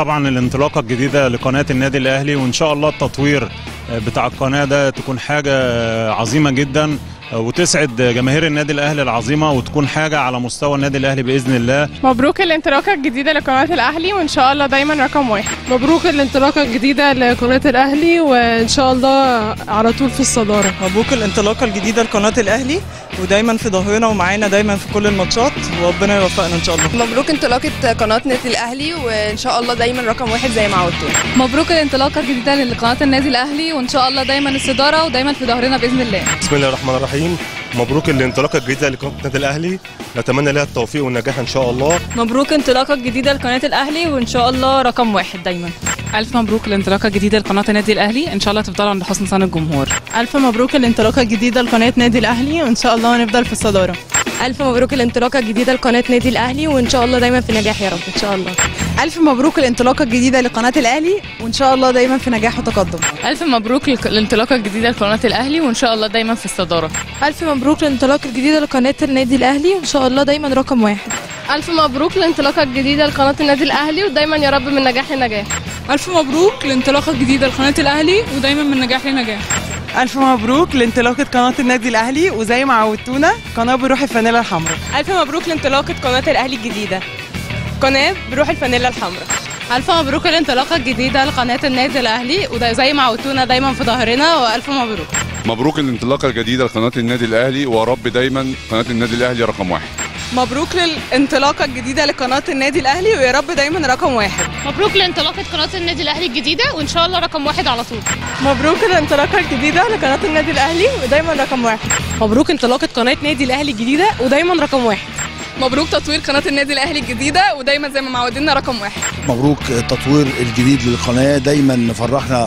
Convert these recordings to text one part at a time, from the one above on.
طبعا الانطلاقه الجديده لقناه النادي الاهلي وان شاء الله التطوير بتاع القناه ده تكون حاجه عظيمه جدا وتسعد جماهير النادي الاهلي العظيمه وتكون حاجه على مستوى النادي الاهلي باذن الله مبروك الانطلاقه الجديده لقناه الاهلي وان شاء الله دايما رقم واحد مبروك الانطلاقه الجديده لقناه الاهلي وان شاء الله على طول في الصداره مبروك الانطلاقه الجديده لقناه الاهلي ودايما في ظهرنا ومعانا دايما في كل الماتشات وربنا يوفقنا ان شاء الله مبروك انطلاقه قناه نادي الاهلي وان شاء الله دايما رقم واحد زي ما عودتونا مبروك الانطلاقه الجديده لقناه النادي الاهلي وان شاء الله دايما الصداره ودايما في ظهرنا باذن الله بسم الله الرحمن الرحيم مبروك الانطلاقه الجديده لقناه النادي الاهلي نتمنى لها التوفيق والنجاح ان شاء الله مبروك انطلاقه جديده لقناه الاهلي وان شاء الله رقم واحد دايما ألف مبروك الانطلاقة الجديدة لقناة النادي الأهلي إن شاء الله تفضلوا عند حسن ظن الجمهور ألف مبروك الانطلاقة الجديدة لقناة نادي الأهلي وإن شاء الله نفضل في الصدارة ألف مبروك الانطلاقة الجديدة لقناة نادي الأهلي وإن شاء الله دايما في نجاح يا رب إن شاء الله ألف مبروك الانطلاقة الجديدة لقناة الأهلي وإن شاء الله دايما في نجاح وتقدم ألف مبروك الانطلاقة الجديدة لقناة الأهلي وإن شاء الله دايما في الصدارة ألف مبروك الانطلاقة الجديدة لقناة النادي الأهلي وإن شاء الله دايما رقم واحد ألف مبروك الانطلاقة الجديدة لقناة النادي الأهلي ودايما يا رب من نجاح لنجاح ألف مبروك الانطلاقة الجديدة لقناة الأهلي ودايما من نجاح لنجاح ألف مبروك لانطلاقة قناة النادي الأهلي وزي ما عودتونا قناة بروح الفانيلا الحمراء ألف مبروك لانطلاقة قناة الأهلي الجديدة قناة بروح الفانيلا الحمراء ألف مبروك الانطلاقة الجديدة لقناة النادي الأهلي وزي ما عودتونا دايما في ظهرنا وألف مبروك مبروك الانطلاقة الجديدة لقناة النادي الأهلي ورب دايما قناة النادي الأهلي رقم واحد مبروك للانطلاقة الجديدة لقناة النادي الأهلي ويا رب دايما رقم واحد مبروك لانطلاقة قناة النادي الأهلي الجديدة وإن شاء الله رقم واحد على طول مبروك الانطلاقة الجديدة لقناة النادي الأهلي ودايما رقم واحد مبروك انطلاقة قناة نادي الأهلي الجديدة ودايما رقم واحد مبروك تطوير قناة النادي الأهلي الجديدة ودايما زي ما معودينا رقم واحد مبروك التطوير الجديد للقناة دايما فرحنا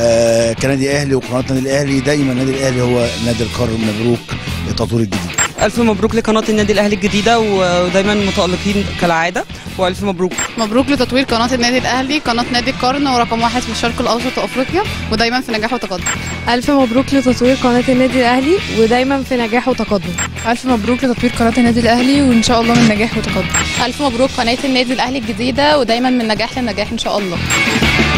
آه كنادي أهلي وقناة النادي الأهلي دايما النادي الأهلي هو نادي القرن مبروك التطوير الجديد ألف مبروك لقناة النادي الأهلي الجديدة ودايما متألقين كالعادة وألف مبروك مبروك لتطوير قناة النادي الأهلي قناة نادي القرن ورقم واحد في الشرق الأوسط وأفريقيا ودايما في نجاح وتقدم ألف مبروك لتطوير قناة النادي الأهلي ودايما في نجاح وتقدم ألف مبروك لتطوير قناة النادي الأهلي وإن شاء الله من نجاح وتقدم ألف مبروك قناة النادي الأهلي الجديدة ودايما من نجاح لنجاح إن شاء الله